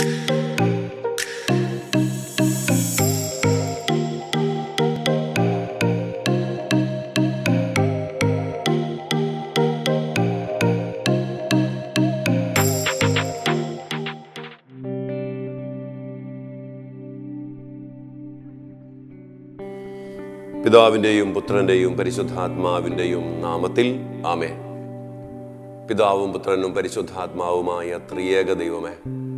പിതാവിൻ്റെയും പുത്രൻ്റെയും പരിശുദ്ധാത്മാവിൻ്റെയും നാമത്തിൽ ആമേ പിതാവും പുത്രനും പരിശുദ്ധാത്മാവുമായ ത്രിയേക ദൈവമേ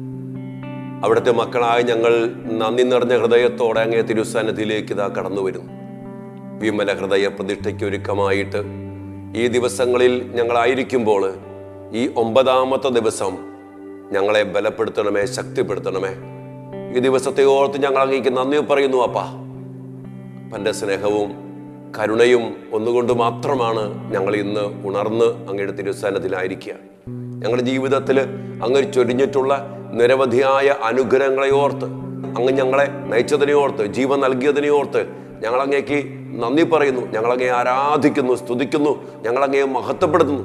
അവിടുത്തെ മക്കളായ ഞങ്ങൾ നന്ദി നിറഞ്ഞ ഹൃദയത്തോടെ അങ്ങേ തിരുസന്നിധിയിലേക്ക് ഇതാ കടന്നു വരുന്നു വിമല ഹൃദയ പ്രതിഷ്ഠയ്ക്ക് ഒരുക്കമായിട്ട് ഈ ദിവസങ്ങളിൽ ഞങ്ങളായിരിക്കുമ്പോൾ ഈ ഒമ്പതാമത്തെ ദിവസം ഞങ്ങളെ ബലപ്പെടുത്തണമേ ശക്തിപ്പെടുത്തണമേ ഈ ദിവസത്തെ ഓർത്ത് ഞങ്ങൾ അങ്ങേക്ക് നന്ദി പറയുന്നു അപ്പാ പൻ്റെ സ്നേഹവും കരുണയും ഒന്നുകൊണ്ട് മാത്രമാണ് ഞങ്ങൾ ഇന്ന് ഉണർന്ന് അങ്ങയുടെ തിരുസ്ഥാനത്തിലായിരിക്കുക ഞങ്ങളുടെ ജീവിതത്തിൽ അങ്ങ് ചൊരിഞ്ഞിട്ടുള്ള നിരവധിയായ അനുഗ്രഹങ്ങളെ ഓർത്ത് അങ്ങ് ഞങ്ങളെ നയിച്ചതിനെ ഓർത്ത് ജീവൻ നൽകിയതിനെ ഓർത്ത് ഞങ്ങൾ അങ്ങേക്ക് നന്ദി പറയുന്നു ഞങ്ങളങ്ങേ ആരാധിക്കുന്നു സ്തുതിക്കുന്നു ഞങ്ങളങ്ങേ മഹത്വപ്പെടുത്തുന്നു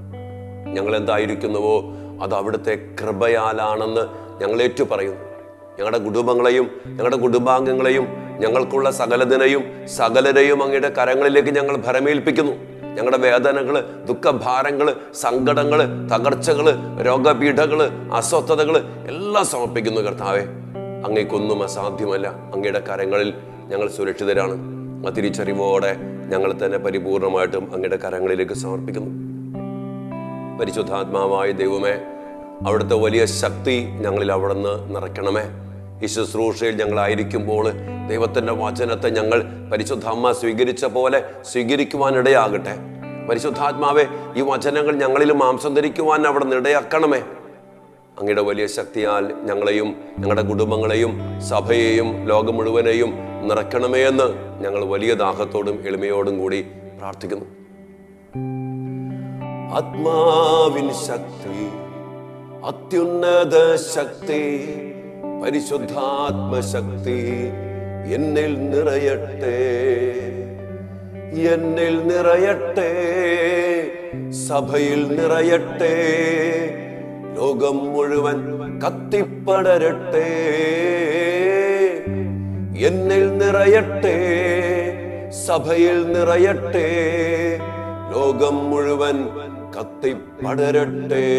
ഞങ്ങൾ എന്തായിരിക്കുന്നുവോ അത് അവിടുത്തെ കൃപയാലാണെന്ന് ഞങ്ങൾ ഏറ്റു പറയുന്നു ഞങ്ങളുടെ കുടുംബങ്ങളെയും ഞങ്ങളുടെ കുടുംബാംഗങ്ങളെയും ഞങ്ങൾക്കുള്ള സകലതിനെയും സകലരെയും അങ്ങയുടെ കരങ്ങളിലേക്ക് ഞങ്ങൾ ഭരമേൽപ്പിക്കുന്നു ഞങ്ങളുടെ വേദനകൾ ദുഃഖഭാരങ്ങൾ സങ്കടങ്ങൾ തകർച്ചകൾ രോഗപീഠകൾ അസ്വസ്ഥതകൾ എല്ലാം സമർപ്പിക്കുന്നു കർത്താവെ അങ്ങേക്കൊന്നും അസാധ്യമല്ല അങ്ങയുടെ കരങ്ങളിൽ ഞങ്ങൾ സുരക്ഷിതരാണ് ആ തിരിച്ചറിവോടെ ഞങ്ങൾ തന്നെ പരിപൂർണമായിട്ടും അങ്ങയുടെ കരങ്ങളിലേക്ക് സമർപ്പിക്കുന്നു പരിശുദ്ധാത്മാവായ ദൈവമേ അവിടുത്തെ വലിയ ശക്തി ഞങ്ങളിൽ അവിടെ നിന്ന് നിറയ്ക്കണമേ ഈ ശുശ്രൂഷയിൽ ഞങ്ങളായിരിക്കുമ്പോൾ ദൈവത്തിൻ്റെ വചനത്തെ ഞങ്ങൾ പരിശുദ്ധ അമ്മ സ്വീകരിച്ച പോലെ സ്വീകരിക്കുവാനിടയാകട്ടെ പരിശുദ്ധാത്മാവെ ഈ വചനങ്ങൾ ഞങ്ങളിൽ മാംസം ധരിക്കുവാൻ അവിടെ നിന്ന് ഇടയാക്കണമേ അങ്ങയുടെ വലിയ ശക്തിയാൽ ഞങ്ങളെയും ഞങ്ങളുടെ കുടുംബങ്ങളെയും സഭയെയും ലോകം മുഴുവനെയും നിറയ്ക്കണമേ എന്ന് ഞങ്ങൾ വലിയ ദാഹത്തോടും എളിമയോടും കൂടി പ്രാർത്ഥിക്കുന്നു ആത്മാവിൻ ശക്തി അത്യുന്നത ശക്തി പരിശുദ്ധാത്മശക്തി എന്നിൽ നിറയട്ടെ എന്നിൽ നിറയട്ടെ സഭയിൽ നിറയട്ടെ ലോകം മുഴുവൻ കത്തിപ്പടരട്ടെ എന്നിൽ നിറയട്ടെ സഭയിൽ നിറയട്ടെ ലോകം മുഴുവൻ കത്തിപ്പടരട്ടെ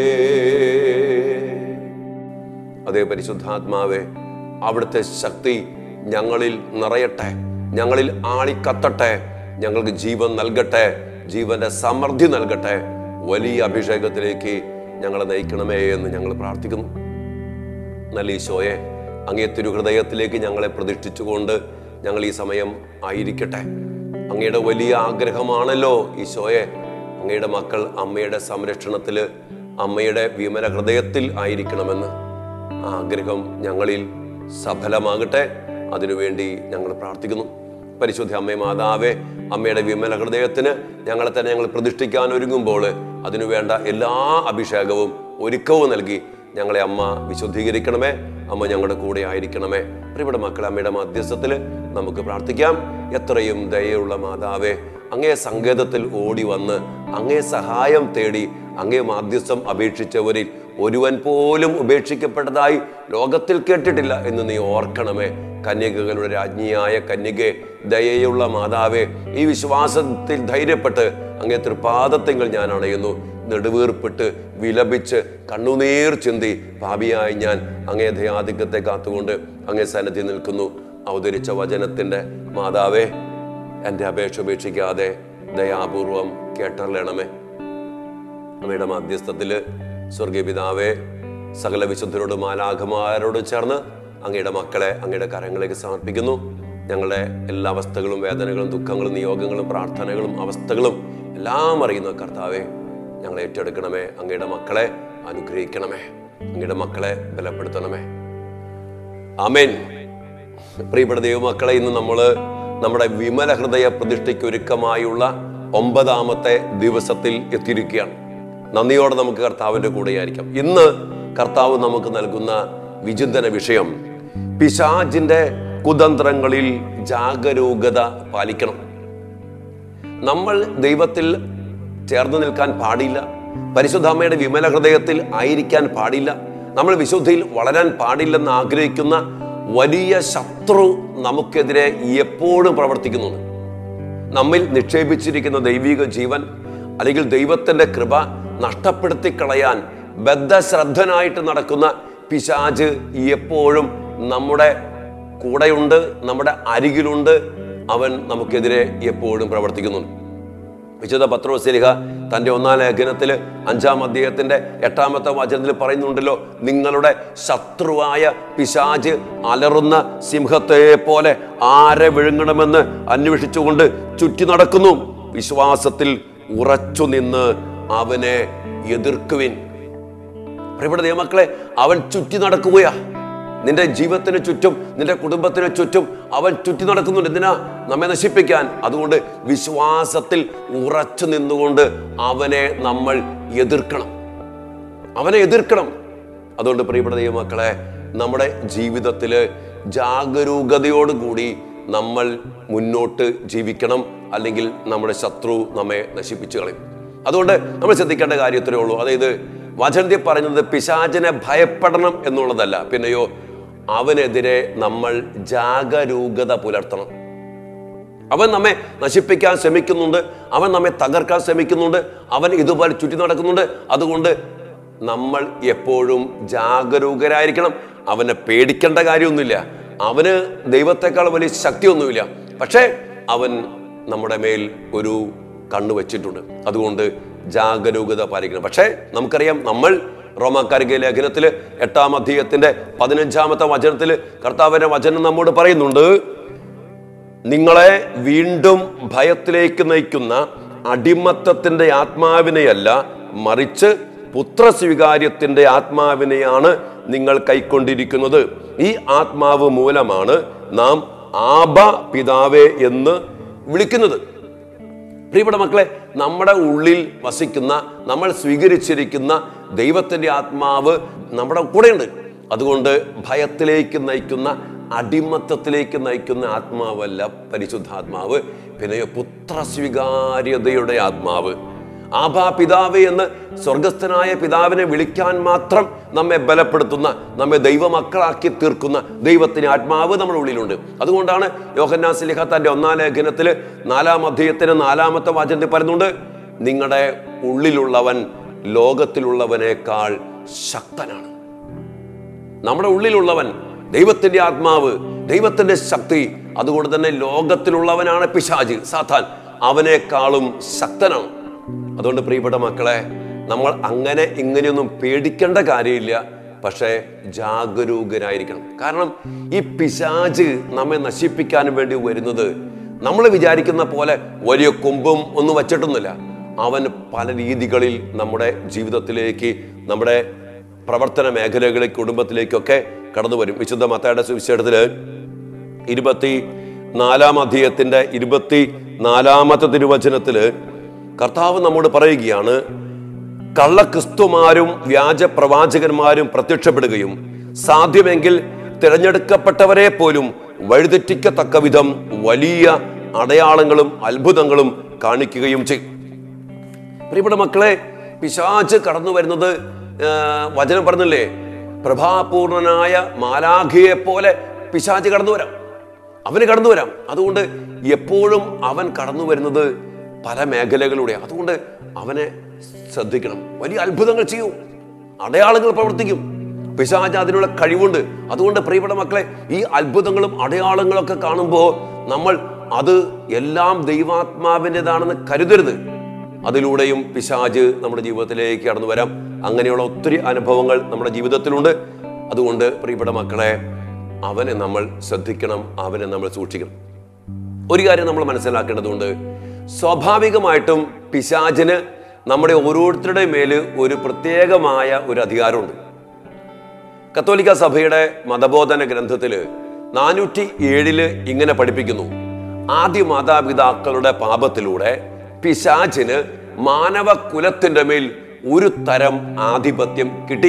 അതേ പരിശുദ്ധാത്മാവെ അവിടുത്തെ ശക്തി ഞങ്ങളിൽ നിറയട്ടെ ഞങ്ങളിൽ ആളിക്കത്തട്ടെ ഞങ്ങൾക്ക് ജീവൻ നൽകട്ടെ ജീവന്റെ സമൃദ്ധി നൽകട്ടെ വലിയ അഭിഷേകത്തിലേക്ക് ഞങ്ങളെ നയിക്കണമേ എന്ന് ഞങ്ങൾ പ്രാർത്ഥിക്കുന്നു നല്ല ഈശോയെ അങ്ങേ തിരുഹൃദയത്തിലേക്ക് ഞങ്ങളെ പ്രതിഷ്ഠിച്ചുകൊണ്ട് ഞങ്ങൾ ഈ സമയം ആയിരിക്കട്ടെ അങ്ങയുടെ വലിയ ആഗ്രഹമാണല്ലോ ഈശോയെ അങ്ങയുടെ മക്കൾ അമ്മയുടെ സംരക്ഷണത്തിൽ അമ്മയുടെ വിമല ഹൃദയത്തിൽ ആയിരിക്കണമെന്ന് ആ ആഗ്രഹം ഞങ്ങളിൽ സഫലമാകട്ടെ അതിനുവേണ്ടി ഞങ്ങൾ പ്രാർത്ഥിക്കുന്നു പരിശുദ്ധ അമ്മേ മാതാവേ അമ്മയുടെ വിമല ഹൃദയത്തിന് ഞങ്ങളെ തന്നെ ഞങ്ങൾ പ്രതിഷ്ഠിക്കാൻ ഒരുങ്ങുമ്പോൾ അതിനുവേണ്ട എല്ലാ അഭിഷേകവും ഒരുക്കവും നൽകി ഞങ്ങളെ അമ്മ വിശുദ്ധീകരിക്കണമേ അമ്മ ഞങ്ങളുടെ കൂടെ ആയിരിക്കണമേ പ്രിയപ്പെട്ട മക്കളെ അമ്മയുടെ മധ്യസ്ഥത്തിൽ നമുക്ക് പ്രാർത്ഥിക്കാം എത്രയും ദയുള്ള മാതാവേ അങ്ങേ സങ്കേതത്തിൽ ഓടി വന്ന് അങ്ങേ സഹായം തേടി അങ്ങേ മാധ്യസ്ഥം അപേക്ഷിച്ചവരിൽ ഒരുവൻ പോലും ഉപേക്ഷിക്കപ്പെട്ടതായി ലോകത്തിൽ കേട്ടിട്ടില്ല എന്ന് നീ ഓർക്കണമേ കന്യകകളുടെ രാജ്ഞിയായ കന്യകെ ദയയുള്ള മാതാവേ ഈ വിശ്വാസത്തിൽ ധൈര്യപ്പെട്ട് അങ്ങേ തൃപാദത്തെങ്കിൽ ഞാൻ അണയുന്നു നെടുവീർപ്പിട്ട് വിലപിച്ച് കണ്ണുനീർ ചിന്തി പാപിയായി ഞാൻ അങ്ങേ ദയാധിക്യത്തെ കാത്തുകൊണ്ട് അങ്ങേ സന്നദ്ധി നിൽക്കുന്നു അവതരിച്ച വചനത്തിന്റെ മാതാവേ എൻ്റെ അപേക്ഷ ഉപേക്ഷിക്കാതെ ദയാപൂർവം കേട്ടറിയണമേ അമ്മയുടെ മധ്യസ്ഥത്തില് സ്വർഗീയ പിതാവേ സകല വിശുദ്ധരോട് മാലാഖമാരോട് ചേർന്ന് അങ്ങയുടെ മക്കളെ അങ്ങയുടെ കരങ്ങളിലേക്ക് സമർപ്പിക്കുന്നു ഞങ്ങളുടെ എല്ലാ അവസ്ഥകളും വേദനകളും ദുഃഖങ്ങളും നിയോഗങ്ങളും പ്രാർത്ഥനകളും അവസ്ഥകളും എല്ലാം അറിയുന്ന കർത്താവെ ഞങ്ങളെ ഏറ്റെടുക്കണമേ അങ്ങയുടെ മക്കളെ അനുഗ്രഹിക്കണമേ അങ്ങയുടെ മക്കളെ ബലപ്പെടുത്തണമേ ആമേൻ പ്രിയപ്പെട്ട ദൈവമക്കളെ ഇന്ന് നമ്മൾ നമ്മുടെ വിമല ഹൃദയ പ്രതിഷ്ഠയ്ക്ക് ഒരുക്കമായുള്ള ഒമ്പതാമത്തെ ദിവസത്തിൽ എത്തിയിരിക്കുകയാണ് നന്ദിയോടെ നമുക്ക് കർത്താവിൻ്റെ കൂടെയായിരിക്കാം ഇന്ന് കർത്താവ് നമുക്ക് നൽകുന്ന വിചിന്തന വിഷയം പിശാജിന്റെ കുതന്ത്രങ്ങളിൽ ജാഗരൂകത പാലിക്കണം നമ്മൾ ദൈവത്തിൽ ചേർന്ന് നിൽക്കാൻ പാടില്ല പരിശുദ്ധാമ്മയുടെ വിമല ഹൃദയത്തിൽ ആയിരിക്കാൻ പാടില്ല നമ്മൾ വിശുദ്ധിയിൽ വളരാൻ പാടില്ലെന്ന് ആഗ്രഹിക്കുന്ന വലിയ ശത്രു നമുക്കെതിരെ എപ്പോഴും പ്രവർത്തിക്കുന്നുണ്ട് നമ്മിൽ നിക്ഷേപിച്ചിരിക്കുന്ന ദൈവിക ജീവൻ അല്ലെങ്കിൽ ദൈവത്തിന്റെ കൃപ നഷ്ടപ്പെടുത്തി കളയാൻ ബദ്ധശ്രദ്ധനായിട്ട് നടക്കുന്ന പിശാജ് എപ്പോഴും നമ്മുടെ കൂടെയുണ്ട് നമ്മുടെ അരികിലുണ്ട് അവൻ നമുക്കെതിരെ എപ്പോഴും പ്രവർത്തിക്കുന്നുണ്ട് വിശുദ്ധ പത്രോസ്ലിഹ തന്റെ ഒന്നാം ലേഖനത്തിൽ അഞ്ചാം അധ്യായത്തിന്റെ എട്ടാമത്തെ വചനത്തിൽ പറയുന്നുണ്ടല്ലോ നിങ്ങളുടെ ശത്രുവായ പിശാജ് അലറുന്ന സിംഹത്തെ പോലെ ആരെ വിഴുങ്ങണമെന്ന് അന്വേഷിച്ചുകൊണ്ട് ചുറ്റി നടക്കുന്നു വിശ്വാസത്തിൽ ഉറച്ചു നിന്ന് അവനെ എതിർക്കുവിൻ പ്രിയപ്പെട്ട ദൈവമക്കളെ അവൻ ചുറ്റി നടക്കുകയാ നിന്റെ ജീവിതത്തിന് ചുറ്റും നിന്റെ കുടുംബത്തിന് ചുറ്റും അവൻ ചുറ്റി നടക്കുന്നുണ്ട് എന്തിനാ നമ്മെ നശിപ്പിക്കാൻ അതുകൊണ്ട് വിശ്വാസത്തിൽ ഉറച്ചു നിന്നുകൊണ്ട് അവനെ നമ്മൾ എതിർക്കണം അവനെ എതിർക്കണം അതുകൊണ്ട് പ്രിയപ്പെട്ട ദൈവമക്കളെ നമ്മുടെ ജീവിതത്തിൽ ജാഗരൂകതയോടുകൂടി നമ്മൾ മുന്നോട്ട് ജീവിക്കണം അല്ലെങ്കിൽ നമ്മുടെ ശത്രു നമ്മെ നശിപ്പിച്ചു കളയും അതുകൊണ്ട് നമ്മൾ ശ്രദ്ധിക്കേണ്ട കാര്യം ഇത്രയേ ഉള്ളൂ അതായത് വചനത്തിൽ പറയുന്നത് പിശാചനെ ഭയപ്പെടണം എന്നുള്ളതല്ല പിന്നെയോ അവനെതിരെ നമ്മൾ ജാഗരൂകത പുലർത്തണം അവൻ നമ്മെ നശിപ്പിക്കാൻ ശ്രമിക്കുന്നുണ്ട് അവൻ നമ്മെ തകർക്കാൻ ശ്രമിക്കുന്നുണ്ട് അവൻ ഇതുപോലെ ചുറ്റി നടക്കുന്നുണ്ട് അതുകൊണ്ട് നമ്മൾ എപ്പോഴും ജാഗരൂകരായിരിക്കണം അവനെ പേടിക്കേണ്ട കാര്യമൊന്നുമില്ല അവന് ദൈവത്തെക്കാൾ വലിയ ശക്തിയൊന്നുമില്ല പക്ഷേ അവൻ നമ്മുടെ മേൽ ഒരു കണ്ണു വെച്ചിട്ടുണ്ട് അതുകൊണ്ട് ജാഗരൂകത പാലിക്കണം പക്ഷേ നമുക്കറിയാം നമ്മൾ റോമാക്കാരിക ലേഖനത്തിൽ എട്ടാം അധ്യായത്തിന്റെ പതിനഞ്ചാമത്തെ വചനത്തിൽ കർത്താവിന്റെ വചനം നമ്മോട് പറയുന്നുണ്ട് നിങ്ങളെ വീണ്ടും ഭയത്തിലേക്ക് നയിക്കുന്ന അടിമത്തത്തിന്റെ ആത്മാവിനെയല്ല മറിച്ച് പുത്രസ്വീകാര്യത്തിന്റെ ആത്മാവിനെയാണ് നിങ്ങൾ കൈക്കൊണ്ടിരിക്കുന്നത് ഈ ആത്മാവ് മൂലമാണ് നാം ആബ പിതാവേ എന്ന് വിളിക്കുന്നത് പ്രിയപ്പെട്ട മക്കളെ നമ്മുടെ ഉള്ളിൽ വസിക്കുന്ന നമ്മൾ സ്വീകരിച്ചിരിക്കുന്ന ദൈവത്തിന്റെ ആത്മാവ് നമ്മുടെ കൂടെയുണ്ട് അതുകൊണ്ട് ഭയത്തിലേക്ക് നയിക്കുന്ന അടിമത്തത്തിലേക്ക് നയിക്കുന്ന ആത്മാവല്ല പരിശുദ്ധാത്മാവ് പിന്നെ പുത്രസ്വീകാര്യതയുടെ ആത്മാവ് ആഭാ പിതാവ് എന്ന് സ്വർഗസ്ഥനായ പിതാവിനെ വിളിക്കാൻ മാത്രം നമ്മെ ബലപ്പെടുത്തുന്ന നമ്മെ ദൈവമക്കളാക്കി തീർക്കുന്ന ദൈവത്തിന് ആത്മാവ് നമ്മുടെ ഉള്ളിലുണ്ട് അതുകൊണ്ടാണ് യോഹന്നാ സിലിഹ തന്റെ ഒന്നാം ലേഖനത്തിൽ നാലാം അധ്യായത്തിന് നാലാമത്തെ വാചനത്തിൽ പറയുന്നുണ്ട് നിങ്ങളുടെ ഉള്ളിലുള്ളവൻ ലോകത്തിലുള്ളവനേക്കാൾ ശക്തനാണ് നമ്മുടെ ഉള്ളിലുള്ളവൻ ദൈവത്തിന്റെ ആത്മാവ് ദൈവത്തിന്റെ ശക്തി അതുകൊണ്ട് തന്നെ ലോകത്തിലുള്ളവനാണ് പിശാജ് സാത്താൻ അവനേക്കാളും ശക്തനാണ് അതുകൊണ്ട് പ്രിയപ്പെട്ട മക്കളെ നമ്മൾ അങ്ങനെ ഇങ്ങനെയൊന്നും പേടിക്കേണ്ട കാര്യമില്ല പക്ഷേ ജാഗരൂകരായിരിക്കണം കാരണം ഈ പിശാജ് നമ്മെ നശിപ്പിക്കാൻ വേണ്ടി വരുന്നത് നമ്മൾ വിചാരിക്കുന്ന പോലെ വലിയ കൊമ്പും ഒന്നും വച്ചിട്ടൊന്നുമില്ല അവൻ പല രീതികളിൽ നമ്മുടെ ജീവിതത്തിലേക്ക് നമ്മുടെ പ്രവർത്തന മേഖലകളിലേക്ക് കുടുംബത്തിലേക്കൊക്കെ കടന്നു വരും വിശുദ്ധ മത്തയുടെ സുവിശേഷത്തില് ഇരുപത്തി നാലാം അധ്യായത്തിന്റെ ഇരുപത്തി നാലാമത്തെ തിരുവചനത്തില് കർത്താവ് നമ്മോട് പറയുകയാണ് കള്ളക്രിസ്തുമാരും വ്യാജ പ്രവാചകന്മാരും പ്രത്യക്ഷപ്പെടുകയും സാധ്യമെങ്കിൽ തിരഞ്ഞെടുക്കപ്പെട്ടവരെ പോലും വഴിതെറ്റിക്കത്തക്ക വിധം വലിയ അടയാളങ്ങളും അത്ഭുതങ്ങളും കാണിക്കുകയും ചെയ്യും പ്രിയപ്പെട്ട മക്കളെ പിശാച്ച് കടന്നു വരുന്നത് ആ, വചനം പറഞ്ഞില്ലേ പ്രഭാപൂർണനായ മാലാഖിയെ പോലെ പിശാച്ച് കടന്നു വരാം അവന് കടന്നു വരാം അതുകൊണ്ട് എപ്പോഴും അവൻ കടന്നു വരുന്നത് പല മേഖലകളിലൂടെ അതുകൊണ്ട് അവനെ ശ്രദ്ധിക്കണം വലിയ അത്ഭുതങ്ങൾ ചെയ്യും അടയാളങ്ങൾ പ്രവർത്തിക്കും പിശാച് അതിനുള്ള കഴിവുണ്ട് അതുകൊണ്ട് പ്രിയപ്പെട്ട മക്കളെ ഈ അത്ഭുതങ്ങളും അടയാളങ്ങളൊക്കെ കാണുമ്പോൾ നമ്മൾ അത് എല്ലാം ദൈവാത്മാവിൻ്റെതാണെന്ന് കരുതരുത് അതിലൂടെയും പിശാജ് നമ്മുടെ ജീവിതത്തിലേക്ക് കടന്നു വരാം അങ്ങനെയുള്ള ഒത്തിരി അനുഭവങ്ങൾ നമ്മുടെ ജീവിതത്തിലുണ്ട് അതുകൊണ്ട് പ്രിയപ്പെട്ട മക്കളെ അവനെ നമ്മൾ ശ്രദ്ധിക്കണം അവനെ നമ്മൾ സൂക്ഷിക്കണം ഒരു കാര്യം നമ്മൾ മനസ്സിലാക്കേണ്ടതുണ്ട് സ്വാഭാവികമായിട്ടും പിശാചിന് നമ്മുടെ ഓരോരുത്തരുടെ മേല് ഒരു പ്രത്യേകമായ ഒരു അധികാരമുണ്ട് കത്തോലിക്ക സഭയുടെ മതബോധന ഗ്രന്ഥത്തിൽ നാനൂറ്റി ഏഴില് ഇങ്ങനെ പഠിപ്പിക്കുന്നു ആദ്യ മാതാപിതാക്കളുടെ പാപത്തിലൂടെ പിശാചിന് മാനവ കുലത്തിന്റെ മേൽ ഒരു തരം ആധിപത്യം കിട്ടി